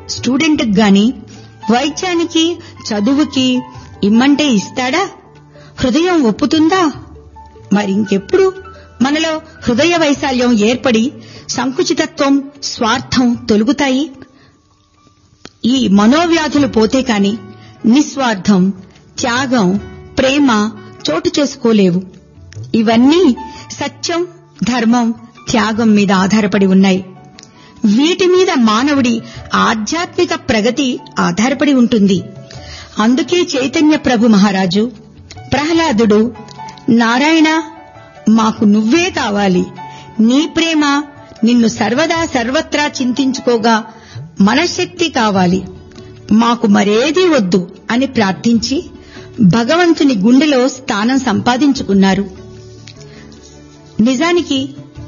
స్టూడెంట్కి గాని వైద్యానికి చదువుకి ఇమ్మంటే ఇస్తాడా హృదయం ఒప్పుతుందా మరింకెప్పుడు మనలో హృదయ వైశాల్యం ఏర్పడి సంకుచితత్వం స్వార్థం తొలుగుతాయి ఈ మనోవ్యాధులు పోతే కాని నిస్వార్థం త్యాగం ప్రేమ చోటు చేసుకోలేవు ఇవన్నీ సత్యం ధర్మం త్యాగం మీద ఆధారపడి ఉన్నాయి వీటి మీద మానవుడి ఆధ్యాత్మిక ప్రగతి ఆధారపడి ఉంటుంది అందుకే చైతన్య ప్రభు మహారాజు ప్రహ్లాదుడు నారాయణ మాకు నువ్వే కావాలి నీ ప్రేమ నిన్ను సర్వదా సర్వత్రా చింతించుకోగా మనశ్శక్తి కావాలి మాకు మరేదీ వద్దు అని ప్రార్థించి భగవంతుని గుండెలో స్థానం సంపాదించుకున్నారు నిజానికి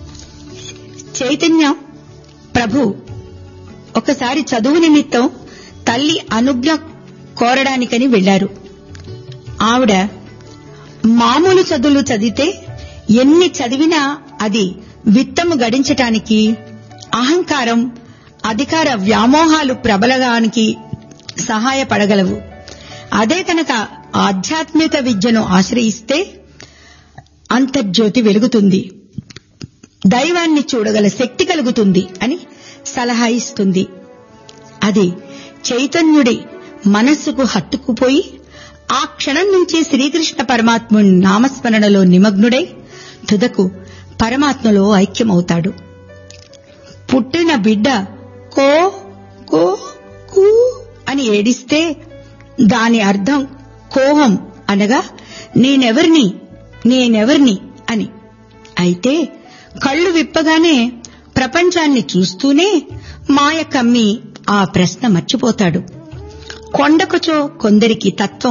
చైతన్య ప్రభు ఒకసారి చదువు నిమిత్తం తల్లి అనుజ్ఞ కోరడానికని వెళ్లారు ఆవిడ మామూలు చదువులు చదివితే ఎన్ని చదివినా అది విత్తము గడించటానికి అహంకారం అధికార వ్యామోహాలు ప్రబలగానికి సహాయపడగలవు అదే కనుక ఆధ్యాత్మిక విద్యను ఆశ్రయిస్తే అంతర్జ్యోతి వెలుగుతుంది దైవాన్ని చూడగల శక్తి కలుగుతుంది అని సలహా ఇస్తుంది అది చైతన్యుడి మనస్సుకు హత్తుకుపోయి ఆ క్షణం నుంచే శ్రీకృష్ణ పరమాత్ముని నామస్మరణలో నిమగ్నుడై తుదకు పరమాత్మలో ఐక్యమవుతాడు పుట్టిన బిడ్డ కో కో కూ అని ఏడిస్తే దాని అర్థం కోహం అనగా నేనెవర్ని నేనెవర్ని అని అయితే కళ్ళు విప్పగానే ప్రపంచాన్ని చూస్తూనే మాయ కమ్మి ఆ ప్రశ్న మర్చిపోతాడు కొండకుచో కొందరికి తత్వం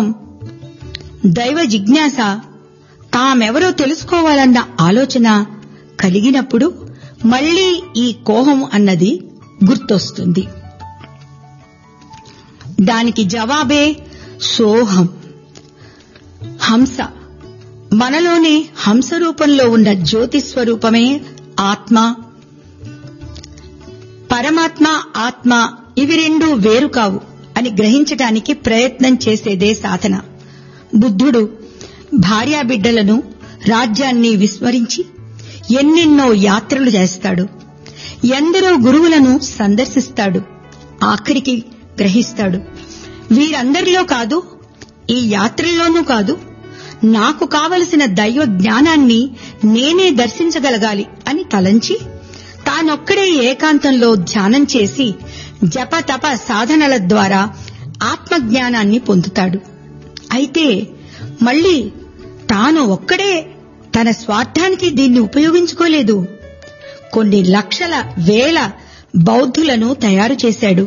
దైవ జిజ్ఞాస తామెవరో తెలుసుకోవాలన్న ఆలోచన కలిగినప్పుడు మళ్లీ ఈ కోహం అన్నది గుర్తొస్తుంది దానికి జవాబే సోహం హంస మనలోనే హంస రూపంలో ఉన్న జ్యోతి స్వరూపమే ఆత్మ పరమాత్మ ఆత్మ ఇవి రెండు వేరు కావు అని గ్రహించటానికి ప్రయత్నం చేసేదే సాధన బుద్ధుడు భార్యాబిడ్డలను రాజ్యాన్ని విస్మరించి ఎన్నెన్నో యాత్రలు చేస్తాడు ఎందరో గురువులను సందర్శిస్తాడు ఆఖరికి గ్రహిస్తాడు వీరందరిలో కాదు ఈ యాత్రల్లోనూ కాదు నాకు కావలసిన దైవ జ్ఞానాన్ని నేనే దర్శించగలగాలి అని తలంచి తానొక్కడే ఏకాంతంలో ధ్యానం చేసి జప తప సాధనల ద్వారా ఆత్మజ్ఞానాన్ని పొందుతాడు అయితే మళ్ళీ తాను ఒక్కడే తన స్వార్థానికి దీన్ని ఉపయోగించుకోలేదు కొన్ని లక్షల వేల బౌద్ధులను తయారు చేశాడు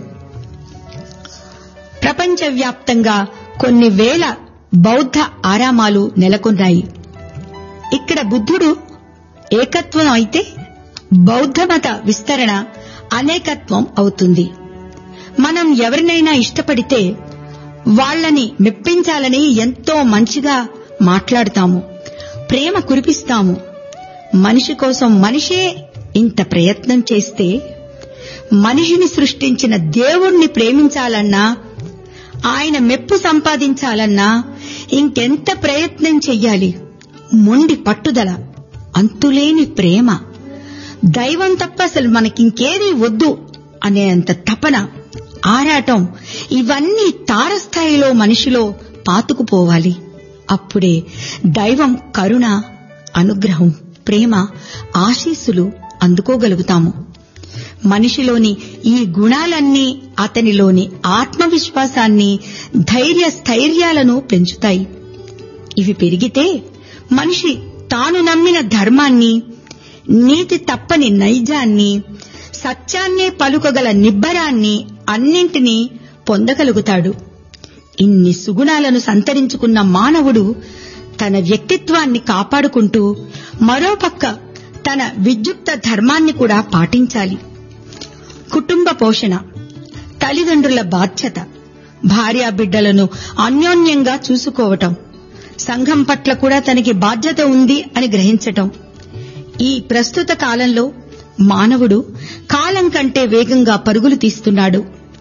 ప్రపంచవ్యాప్తంగా కొన్ని వేల బౌద్ధ ఆరామాలు నెలకొన్నాయి ఇక్కడ బుద్ధుడు ఏకత్వం అయితే బౌద్ధమత విస్తరణ అనేకత్వం అవుతుంది మనం ఎవరినైనా ఇష్టపడితే వాళ్ళని మెప్పించాలని ఎంతో మంచిగా మాట్లాడుతాము ప్రేమ కురిపిస్తాము మనిషి కోసం మనిషే ఇంత ప్రయత్నం చేస్తే మనిషిని సృష్టించిన దేవుణ్ణి ప్రేమించాలన్నా ఆయన మెప్పు సంపాదించాలన్నా ఇంకెంత ప్రయత్నం చెయ్యాలి మొండి పట్టుదల అంతులేని ప్రేమ దైవం తప్ప అసలు మనకింకేదీ వద్దు అనేంత తపన ఆరాటం ఇవన్నీ తారస్థాయిలో మనిషిలో పాతుకుపోవాలి అప్పుడే దైవం కరుణ అనుగ్రహం ప్రేమ ఆశీస్సులు అందుకోగలుగుతాము మనిషిలోని ఈ గుణాలన్నీ అతనిలోని ఆత్మవిశ్వాసాన్ని ధైర్య స్థైర్యాలను పెంచుతాయి ఇవి పెరిగితే మనిషి తాను నమ్మిన ధర్మాన్ని నీతి తప్పని నైజాన్ని సత్యాన్నే పలుకగల నిబ్బరాన్ని అన్నింటినీ పొందగలుగుతాడు ఇన్ని సుగుణాలను సంతరించుకున్న మానవుడు తన వ్యక్తిత్వాన్ని కాపాడుకుంటూ మరోపక్క తన విద్యుక్త ధర్మాన్ని కూడా పాటించాలి కుటుంబ పోషణ తల్లిదండ్రుల బాధ్యత భార్యాబిడ్డలను అన్యోన్యంగా చూసుకోవటం సంఘం పట్ల కూడా తనకి బాధ్యత ఉంది అని గ్రహించటం ఈ ప్రస్తుత కాలంలో మానవుడు కాలం కంటే వేగంగా పరుగులు తీస్తున్నాడు